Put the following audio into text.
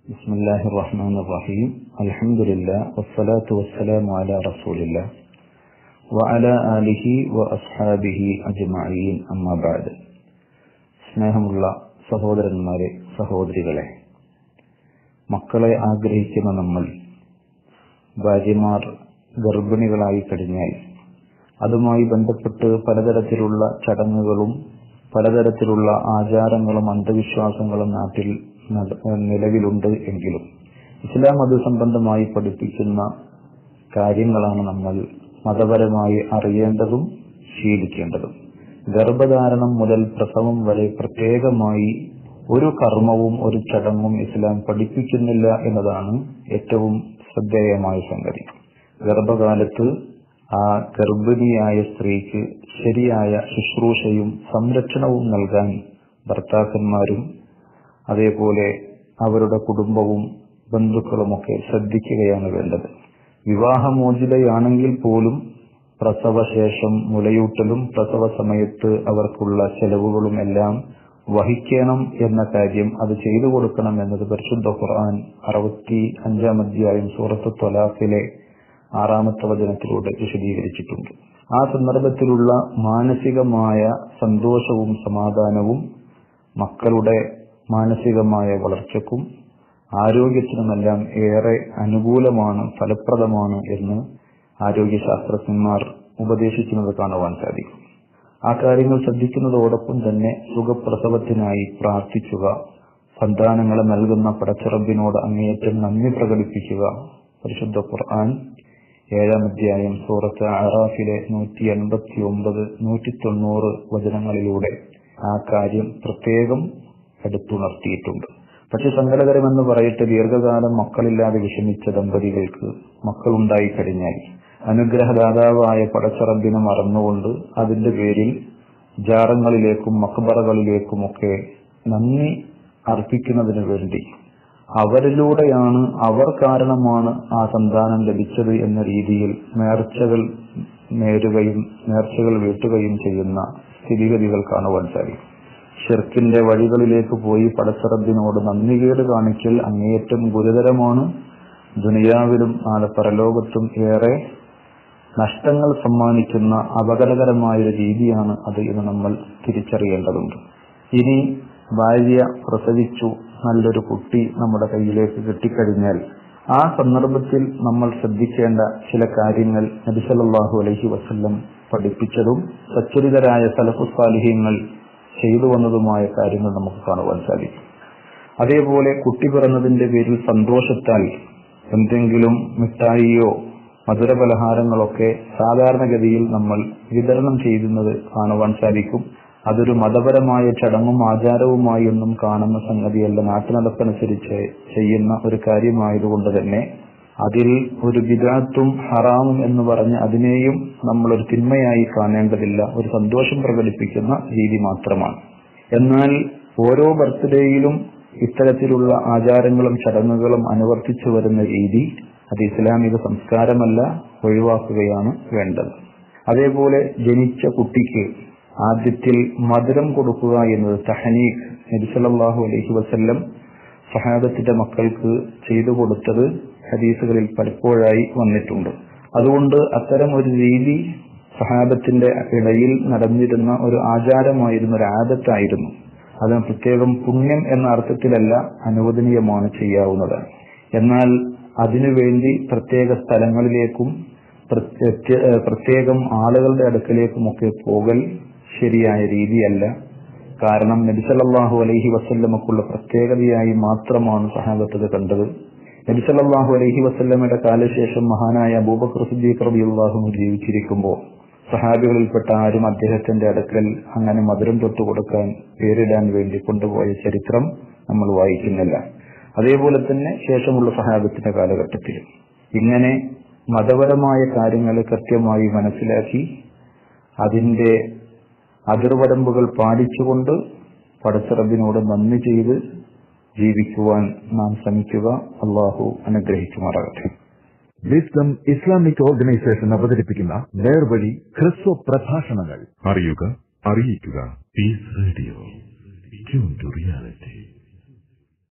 بسم الله الرحمن الرحيم الحمد لله والصلاة والسلام على رسول الله وعلى آله وأصحابه أجمعين أما بعد സ്നേഹമുള്ള സഹോദരന്മാരെ സഹോദരികളെ മക്കളെ ആഗ്രഹിക്കുന്ന നമ്മൾ ഭാര്യമാർ ഗർഭിണികളായി കഴിഞ്ഞാൽ അതുമായി ബന്ധപ്പെട്ട് പലതരത്തിലുള്ള ചടങ്ങുകളും പലതരത്തിലുള്ള ആചാരങ്ങളും അന്ധവിശ്വാസങ്ങളും നാട്ടിൽ നിലവിലുണ്ട് എങ്കിലും ഇസ്ലാം മത സംബന്ധമായി പഠിപ്പിക്കുന്ന കാര്യങ്ങളാണ് നമ്മൾ മതപരമായി അറിയേണ്ടതും ശീലിക്കേണ്ടതും ഗർഭധാരണം മുതൽ പ്രസവം വരെ പ്രത്യേകമായി ഒരു കർമ്മവും ഒരു ചടങ്ങും ഇസ്ലാം പഠിപ്പിക്കുന്നില്ല എന്നതാണ് ഏറ്റവും ശ്രദ്ധേയമായ സംഗതി ഗർഭകാലത്ത് ആ ഗർഭിണിയായ സ്ത്രീക്ക് ശരിയായ ശുശ്രൂഷയും സംരക്ഷണവും നൽകാൻ ഭർത്താക്കന്മാരും അതേപോലെ അവരുടെ കുടുംബവും ബന്ധുക്കളുമൊക്കെ ശ്രദ്ധിക്കുകയാണ് വേണ്ടത് വിവാഹമോചിതയാണെങ്കിൽ പോലും പ്രസവശേഷം മുലയൂട്ടലും പ്രസവ സമയത്ത് അവർക്കുള്ള ചെലവുകളും എല്ലാം വഹിക്കണം എന്ന കാര്യം അത് ചെയ്തു കൊടുക്കണം എന്നത് പരിശുദ്ധ ഖുർആൻ അറുപത്തി അഞ്ചാം അധ്യായം സൂറത്ത് തൊലാഖിലെ ആറാമത്തെ വചനത്തിലൂടെ വിശദീകരിച്ചിട്ടുണ്ട് ആ സന്ദർഭത്തിലുള്ള മാനസികമായ സന്തോഷവും സമാധാനവും മക്കളുടെ മാനസികമായ വളർച്ചയ്ക്കും ആരോഗ്യത്തിനുമെല്ലാം ഏറെ അനുകൂലമാണ് ഫലപ്രദമാണ് എന്ന് ആരോഗ്യശാസ്ത്രജ്ഞന്മാർ ഉപദേശിക്കുന്നത് കാണുവാൻ സാധിക്കും ആ കാര്യങ്ങൾ ശ്രദ്ധിക്കുന്നതോടൊപ്പം തന്നെ സുഖപ്രസവത്തിനായി പ്രാർത്ഥിക്കുക സന്താനങ്ങളെ നൽകുന്ന പടച്ചിറമ്പിനോട് അങ്ങേയറ്റം നന്ദി പ്രകടിപ്പിക്കുക പരിശുദ്ധ ഖുർആൻ ഏഴാം അധ്യായം സൂറത്ത് അറാഫിലെ നൂറ്റി എൺപത്തി ഒമ്പത് നൂറ്റി തൊണ്ണൂറ് വചനങ്ങളിലൂടെ ആ കാര്യം പ്രത്യേകം എടുത്തുണർത്തിയിട്ടുണ്ട് പക്ഷെ സങ്കടകരമെന്ന് പറയട്ടെ ദീർഘകാലം മക്കളില്ലാതെ വിഷമിച്ച ദമ്പതികൾക്ക് മക്കളുണ്ടായി കഴിഞ്ഞാൽ അനുഗ്രഹദാതാവായ പടച്ചറബിനെ മറന്നുകൊണ്ട് അതിന്റെ പേരിൽ ജാറങ്ങളിലേക്കും മക്ബറകളിലേക്കുമൊക്കെ നന്ദി അർപ്പിക്കുന്നതിന് വേണ്ടി അവരിലൂടെയാണ് അവർ കാരണമാണ് ആ സന്താനം ലഭിച്ചത് എന്ന രീതിയിൽ നേർച്ചകൾ നേരുകയും നേർച്ചകൾ വീട്ടുകയും ചെയ്യുന്ന സ്ഥിതിഗതികൾ കാണുവാൻ സാധിക്കും ഷിർക്കിന്റെ വഴികളിലേക്ക് പോയി പടച്ചറബിനോട് നന്ദികേട് കാണിക്കൽ അങ്ങേയറ്റം ഗുരുതരമാണ് ദുനിയാവിലും നാളെ പരലോകത്തും ഏറെ നഷ്ടങ്ങൾ സമ്മാനിക്കുന്ന അപകടകരമായ ഒരു രീതിയാണ് അത് എന്ന് നമ്മൾ തിരിച്ചറിയേണ്ടതുണ്ട് ഇനി ഭാര്യ പ്രസവിച്ചു നല്ലൊരു കുട്ടി നമ്മുടെ കയ്യിലേക്ക് കിട്ടിക്കഴിഞ്ഞാൽ ആ സന്ദർഭത്തിൽ നമ്മൾ ശ്രദ്ധിക്കേണ്ട ചില കാര്യങ്ങൾ നബിസല്ലാഹു അലഹി വസ്ല്ലം പഠിപ്പിച്ചതും സച്ചരിതരായ സലഫുസാലിഹ്യങ്ങൾ ചെയ്തു വന്നതുമായ കാര്യങ്ങൾ നമുക്ക് കാണുവാൻ സാധിക്കും അതേപോലെ കുട്ടി പിറന്നതിന്റെ പേരിൽ സന്തോഷത്താൽ എന്തെങ്കിലും മിഠായിയോ മധുരപലഹാരങ്ങളൊക്കെ സാധാരണഗതിയിൽ നമ്മൾ വിതരണം ചെയ്യുന്നത് കാണുവാൻ സാധിക്കും അതൊരു മതപരമായ ചടങ്ങും ആചാരവുമായി ഒന്നും കാണുന്ന സംഗതിയല്ല നാട്ടുനടപ്പനുസരിച്ച് ചെയ്യുന്ന ഒരു കാര്യമായതുകൊണ്ട് തന്നെ അതിൽ ഒരു വിദാത്തും ഹറാമും എന്ന് പറഞ്ഞ് അതിനെയും നമ്മൾ ഒരു തിന്മയായി കാണേണ്ടതില്ല ഒരു സന്തോഷം പ്രകടിപ്പിക്കുന്ന രീതി മാത്രമാണ് എന്നാൽ ഓരോ ബർത്ത്ഡേയിലും ഇത്തരത്തിലുള്ള ആചാരങ്ങളും ചടങ്ങുകളും അനുവർത്തിച്ചു വരുന്ന രീതി അത് ഇസ്ലാമിക സംസ്കാരമല്ല ഒഴിവാക്കുകയാണ് വേണ്ടത് അതേപോലെ ജനിച്ച കുട്ടിക്ക് ആദ്യത്തിൽ മധുരം കൊടുക്കുക എന്നത് തഹനീഖ് നബിസല്ലാഹു അലൈഹി വസല്ലം സഹാബത്തിന്റെ മക്കൾക്ക് ചെയ്തു കൊടുത്തത് ഹദീസുകളിൽ പലപ്പോഴായി വന്നിട്ടുണ്ട് അതുകൊണ്ട് അത്തരം ഒരു രീതി സഹാബത്തിന്റെ ഇടയിൽ നടന്നിരുന്ന ഒരു ആചാരമായിരുന്ന ഒരു ആദത്തായിരുന്നു അതിന് പ്രത്യേകം പുണ്യം എന്ന അർത്ഥത്തിലല്ല അനുവദനീയമാണ് ചെയ്യാവുന്നത് എന്നാൽ അതിനുവേണ്ടി പ്രത്യേക സ്ഥലങ്ങളിലേക്കും പ്രത്യേകം ആളുകളുടെ അടുക്കലേക്കുമൊക്കെ പോകൽ ശരിയായ രീതിയല്ല കാരണം നബിസല്ലാഹു അലൈഹി വസല്ലമക്കുള്ള പ്രത്യേകതയായി മാത്രമാണ് സഹാബത്തത് കണ്ടത് നബിസല്ലാഹു അലൈഹി വസല്ലമയുടെ കാലശേഷം മഹാനായ അബൂബക്കർ സിദ്ദീഖ് റബിയുള്ളാഹു ജീവിച്ചിരിക്കുമ്പോൾ സഹാബികളിൽപ്പെട്ട ആരും അദ്ദേഹത്തിന്റെ അടുക്കൽ അങ്ങനെ മധുരം തൊട്ടു കൊടുക്കാൻ പേരിടാൻ വേണ്ടി കൊണ്ടുപോയ ചരിത്രം നമ്മൾ വായിക്കുന്നില്ല അതേപോലെ തന്നെ ശേഷമുള്ള സഹാബത്തിന്റെ കാലഘട്ടത്തിൽ ഇങ്ങനെ മതപരമായ കാര്യങ്ങൾ കൃത്യമായി മനസ്സിലാക്കി അതിന്റെ അതിർവരമ്പുകൾ പാലിച്ചുകൊണ്ട് പടച്ചിറബിനോട് നന്ദി ചെയ്ത് ജീവിക്കുവാൻ നാം ശ്രമിക്കുക അള്ളാഹു അനുഗ്രഹിക്കുമാറാകട്ടെ വിസ്ഡം ഇസ്ലാമിക് ഓർഗനൈസേഷൻ അവതരിപ്പിക്കുന്ന നേർവഴി ഹ്രസ്വ പ്രഭാഷണങ്ങൾ അറിയുക അറിയിക്കുക Peace Radio tune to reality